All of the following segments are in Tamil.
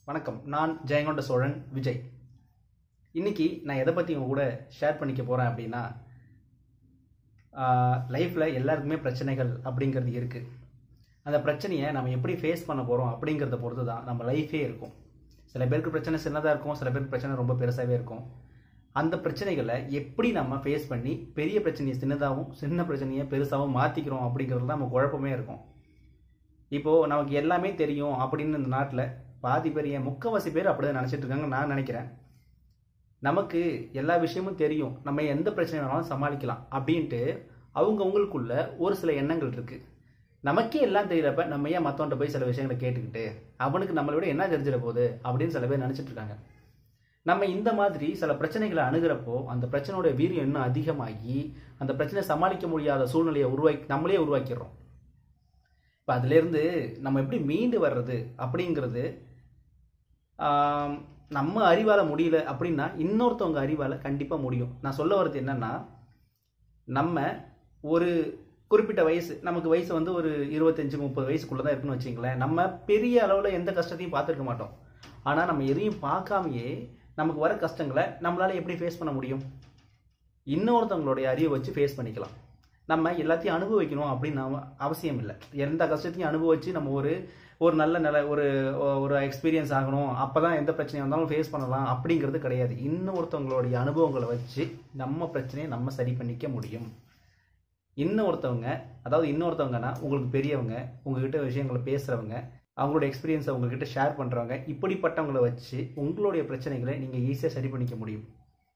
வணக்கம் நான் ஜெயங்கொண்ட சோழன் விஜய் இன்னைக்கு நான் எதை பற்றி உங்க கூட ஷேர் பண்ணிக்க போகிறேன் அப்படின்னா லைஃப்பில் எல்லாருக்குமே பிரச்சனைகள் அப்படிங்கிறது இருக்குது அந்த பிரச்சனையை நம்ம எப்படி ஃபேஸ் பண்ண போகிறோம் அப்படிங்கிறத பொறுத்து தான் நம்ம லைஃபே இருக்கும் சில பேருக்கு பிரச்சனை சின்னதாக இருக்கும் சில பேருக்கு பிரச்சனை ரொம்ப பெருசாகவே இருக்கும் அந்த பிரச்சனைகளை எப்படி நம்ம ஃபேஸ் பண்ணி பெரிய பிரச்சனையை சின்னதாகவும் சின்ன பிரச்சனையை பெருசாகவும் மாற்றிக்கிறோம் அப்படிங்கிறது தான் நம்ம குழப்பமே இருக்கும் இப்போது நமக்கு எல்லாமே தெரியும் அப்படின்னு இந்த நாட்டில் பாதி பேர் ஏன் முக்கவாசி பேர் அப்படிதான் நினச்சிட்டு இருக்காங்க நான் நினைக்கிறேன் நமக்கு எல்லா விஷயமும் தெரியும் நம்ம எந்த பிரச்சனை வேணாலும் சமாளிக்கலாம் அப்படின்ட்டு அவங்கவுங்களுக்குள்ள ஒரு சில எண்ணங்கள் இருக்கு நமக்கே எல்லாம் தெரியறப்ப நம்ம ஏன் மற்றவன்ட்ட போய் சில விஷயங்களை கேட்டுக்கிட்டு அவனுக்கு நம்மளை விட என்ன தெரிஞ்சிட போகுது அப்படின்னு சில பேர் நினச்சிட்டு இருக்காங்க நம்ம இந்த மாதிரி சில பிரச்சனைகளை அணுகிறப்போ அந்த பிரச்சனையோட வீரியம் இன்னும் அதிகமாகி அந்த பிரச்சனையை சமாளிக்க முடியாத சூழ்நிலையை உருவாக்கி நம்மளே உருவாக்கிடுறோம் இப்போ அதுலேருந்து நம்ம எப்படி மீண்டு வர்றது அப்படிங்கிறது ஆம், நம்ம அறிவால் முடியல அப்படின்னா இன்னொருத்தவங்க அறிவால் கண்டிப்பாக முடியும் நான் சொல்ல வர்றது என்னன்னா நம்ம ஒரு குறிப்பிட்ட வயசு நமக்கு வயசு வந்து ஒரு இருபத்தஞ்சு முப்பது வயசுக்குள்ளே தான் இருக்குன்னு வச்சுங்களேன் நம்ம பெரிய அளவில் எந்த கஷ்டத்தையும் பார்த்துருக்க மாட்டோம் ஆனால் நம்ம எதையும் பார்க்காமயே நமக்கு வர கஷ்டங்களை நம்மளால எப்படி ஃபேஸ் பண்ண முடியும் இன்னொருத்தவங்களுடைய அறிவை வச்சு ஃபேஸ் பண்ணிக்கலாம் நம்ம எல்லாத்தையும் அனுபவிக்கணும் அப்படின்னு அவ- அவசியம் இல்லை எந்த கஷ்டத்தையும் அனுபவிச்சு நம்ம ஒரு ஒரு நல்ல நில ஒரு ஒரு எக்ஸ்பீரியன்ஸ் ஆகணும் அப்பதான் எந்த பிரச்சனையாக இருந்தாலும் ஃபேஸ் பண்ணலாம் அப்படிங்கிறது கிடையாது இன்னொருத்தவங்களுடைய அனுபவங்களை வச்சு நம்ம பிரச்சனையை நம்ம சரி பண்ணிக்க முடியும் இன்னொருத்தவங்க அதாவது இன்னொருத்தவங்கன்னா உங்களுக்கு பெரியவங்க உங்ககிட்ட விஷயங்களை பேசுறவங்க அவங்களோட எக்ஸ்பீரியன்ஸை உங்ககிட்ட ஷேர் பண்றவங்க இப்படிப்பட்டவங்களை வச்சு உங்களுடைய பிரச்சனைகளை நீங்க ஈஸியாக சரி பண்ணிக்க முடியும்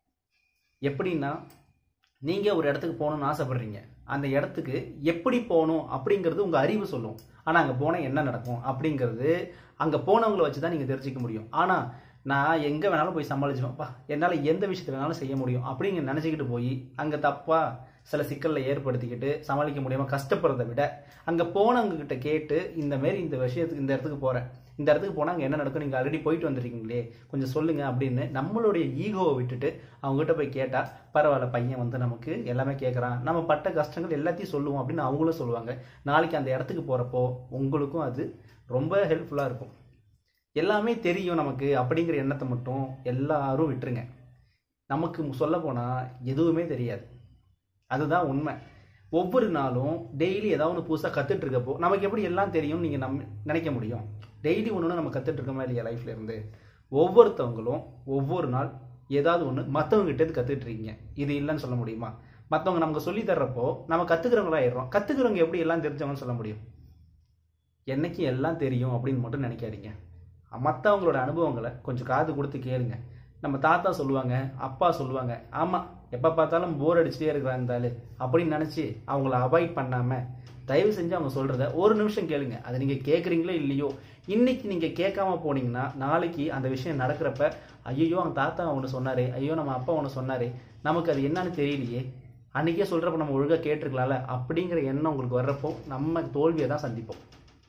எப்படின்னா நீங்க ஒரு இடத்துக்கு போகணும்னு ஆசைப்படுறீங்க அந்த இடத்துக்கு எப்படி போகணும் அப்படிங்கிறது உங்க அறிவு சொல்லும் ஆனா அங்க போனா என்ன நடக்கும் அப்படிங்கிறது அங்க போனவங்களை வச்சு தான் நீங்க தெரிஞ்சுக்க முடியும் ஆனா நான் எங்க வேணாலும் போய் சமாளிச்சுவேன்ப்பா என்னால எந்த விஷயத்தை வேணாலும் செய்ய முடியும் அப்படிங்க நினைச்சுக்கிட்டு போய் அங்க தப்பா சில சிக்கல்ல ஏற்படுத்திக்கிட்டு சமாளிக்க முடியாம கஷ்டப்படுறதை விட அங்க போனவங்க கிட்ட கேட்டு இந்த மாதிரி இந்த விஷயத்துக்கு இந்த இடத்துக்கு போறேன் இந்த இடத்துக்கு போனா அங்க என்ன நடக்கும் நீங்க ஆல்ரெடி போயிட்டு வந்திருக்கீங்களே கொஞ்சம் சொல்லுங்க அப்படின்னு நம்மளுடைய ஈகோவை விட்டுட்டு அவங்க கிட்ட போய் கேட்டா பரவாயில்ல பையன் வந்து நமக்கு எல்லாமே கேட்கறான் நம்ம பட்ட கஷ்டங்கள் எல்லாத்தையும் சொல்லுவோம் அப்படின்னு அவங்களும் சொல்லுவாங்க நாளைக்கு அந்த இடத்துக்கு போறப்போ உங்களுக்கும் அது ரொம்ப ஹெல்ப்ஃபுல்லா இருக்கும் எல்லாமே தெரியும் நமக்கு அப்படிங்கிற எண்ணத்தை மட்டும் எல்லாரும் விட்டுருங்க நமக்கு சொல்ல போனா எதுவுமே தெரியாது அதுதான் உண்மை ஒவ்வொரு நாளும் டெய்லி ஏதாவது ஒன்று புதுசாக கற்றுட்டு இருக்கப்போ நமக்கு எப்படி எல்லாம் தெரியும் நீங்கள் நம் நினைக்க முடியும் டெய்லி ஒன்று நம்ம கற்றுட்டு இருக்கோமா இல்லையா லைஃப்ல இருந்து ஒவ்வொருத்தவங்களும் ஒவ்வொரு நாள் ஏதாவது ஒன்று மற்றவங்க கிட்ட இருந்து கற்றுட்டு இருக்கீங்க இது இல்லைன்னு சொல்ல முடியுமா மற்றவங்க நமக்கு சொல்லி தர்றப்போ நம்ம கற்றுக்கிறவங்களா ஆயிடுறோம் கற்றுக்கிறவங்க எப்படி எல்லாம் தெரிஞ்சவங்கன்னு சொல்ல முடியும் என்னைக்கு எல்லாம் தெரியும் அப்படின்னு மட்டும் நினைக்காதீங்க மற்றவங்களோட அனுபவங்களை கொஞ்சம் காது கொடுத்து கேளுங்க நம்ம தாத்தா சொல்லுவாங்க அப்பா சொல்லுவாங்க ஆமாம் எப்போ பார்த்தாலும் போர் அடிச்சுட்டே இருக்கிறான் இந்த ஆளு அப்படின்னு நினச்சி அவங்கள அவாய்ட் பண்ணாமல் தயவு செஞ்சு அவங்க சொல்கிறத ஒரு நிமிஷம் கேளுங்க அதை நீங்கள் கேட்குறீங்களோ இல்லையோ இன்னைக்கு நீங்கள் கேட்காம போனீங்கன்னா நாளைக்கு அந்த விஷயம் நடக்கிறப்ப ஐயோ அவங்க தாத்தா ஒன்று சொன்னாரே ஐயோ நம்ம அப்பா ஒன்று சொன்னாரே நமக்கு அது என்னன்னு தெரியலையே அன்னைக்கே சொல்கிறப்ப நம்ம ஒழுங்காக கேட்டிருக்கலாம்ல அப்படிங்கிற எண்ணம் உங்களுக்கு வர்றப்போ நம்ம தோல்வியை தான் சந்திப்போம்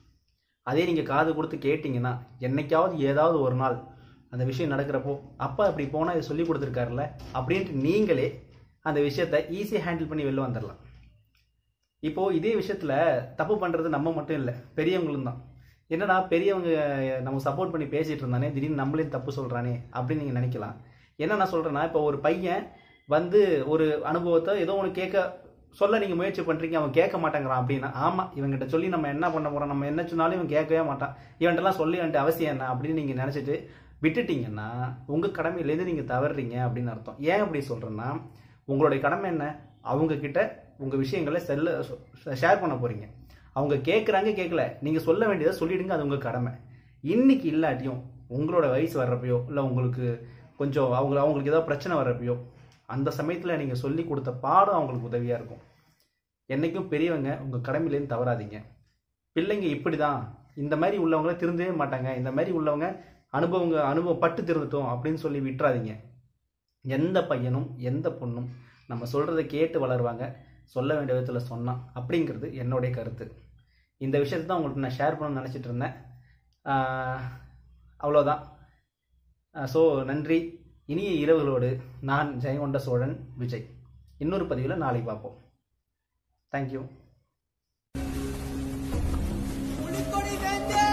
அதே நீங்கள் காது கொடுத்து கேட்டிங்கன்னா என்னைக்காவது ஏதாவது ஒரு நாள் அந்த விஷயம் நடக்கிறப்போ அப்பா இப்படி போனால் இது சொல்லி கொடுத்துருக்காருல்ல அப்படின்ட்டு நீங்களே அந்த விஷயத்த ஈஸியாக ஹேண்டில் பண்ணி வெளில வந்துடலாம் இப்போ இதே விஷயத்துல தப்பு பண்றது நம்ம மட்டும் இல்லை பெரியவங்களும் தான் என்னடா பெரியவங்க நம்ம சப்போர்ட் பண்ணி பேசிட்டு இருந்தானே திடீர்னு நம்மளே தப்பு சொல்றானே அப்படின்னு நீங்க நினைக்கலாம் என்ன நான் சொல்றேன்னா இப்போ ஒரு பையன் வந்து ஒரு அனுபவத்தை ஏதோ ஒன்று கேட்க சொல்ல நீங்க முயற்சி பண்றீங்க அவன் கேட்க மாட்டேங்கிறான் அப்படின்னா ஆமா இவன்கிட்ட சொல்லி நம்ம என்ன பண்ண போறோம் நம்ம என்ன சொன்னாலும் இவன் கேட்கவே மாட்டான் இவன்ட்டெல்லாம் சொல்லி வந்துட்டு அவசியம் என்ன அப்படின்னு நீங்க நினைச்சிட்டு விட்டுட்டீங்கன்னா உங்க கடமையிலேருந்து நீங்க தவறுறீங்க அப்படின்னு அர்த்தம் ஏன் அப்படி சொல்றேன்னா உங்களுடைய கடமை என்ன அவங்க கிட்ட உங்க விஷயங்களை செல்ல ஷேர் பண்ண போறீங்க அவங்க கேட்குறாங்க கேட்கல நீங்க சொல்ல வேண்டியதை சொல்லிடுங்க அது உங்க கடமை இன்னைக்கு இல்லாட்டியும் உங்களோட வயசு வர்றப்பயோ இல்லை உங்களுக்கு கொஞ்சம் அவங்க அவங்களுக்கு ஏதாவது பிரச்சனை வர்றப்பயோ அந்த சமயத்தில் நீங்க சொல்லி கொடுத்த பாடம் அவங்களுக்கு உதவியா இருக்கும் என்னைக்கும் பெரியவங்க உங்க கடமையிலேருந்து தவறாதீங்க பிள்ளைங்க இப்படிதான் இந்த மாதிரி உள்ளவங்கள திருந்தவே மாட்டாங்க இந்த மாதிரி உள்ளவங்க அனுபவங்க அனுபவப்பட்டு திருந்துட்டோம் அப்படின்னு சொல்லி விட்டுறாதீங்க எந்த பையனும் எந்த பொண்ணும் நம்ம சொல்றதை கேட்டு வளருவாங்க சொல்ல வேண்டிய விதத்தில் சொன்னான் அப்படிங்கிறது என்னுடைய கருத்து இந்த விஷயத்தை தான் உங்களுக்கு நான் ஷேர் பண்ணணும்னு நினச்சிட்டு இருந்தேன் ஆஹ் அவ்வளோதான் ஸோ நன்றி இனிய இரவுகளோடு நான் ஜெயங்கொண்ட சோழன் விஜய் இன்னொரு பதிவில் நாளைக்கு பார்ப்போம் தேங்க்யூ புலிக்கொடி வேந்தே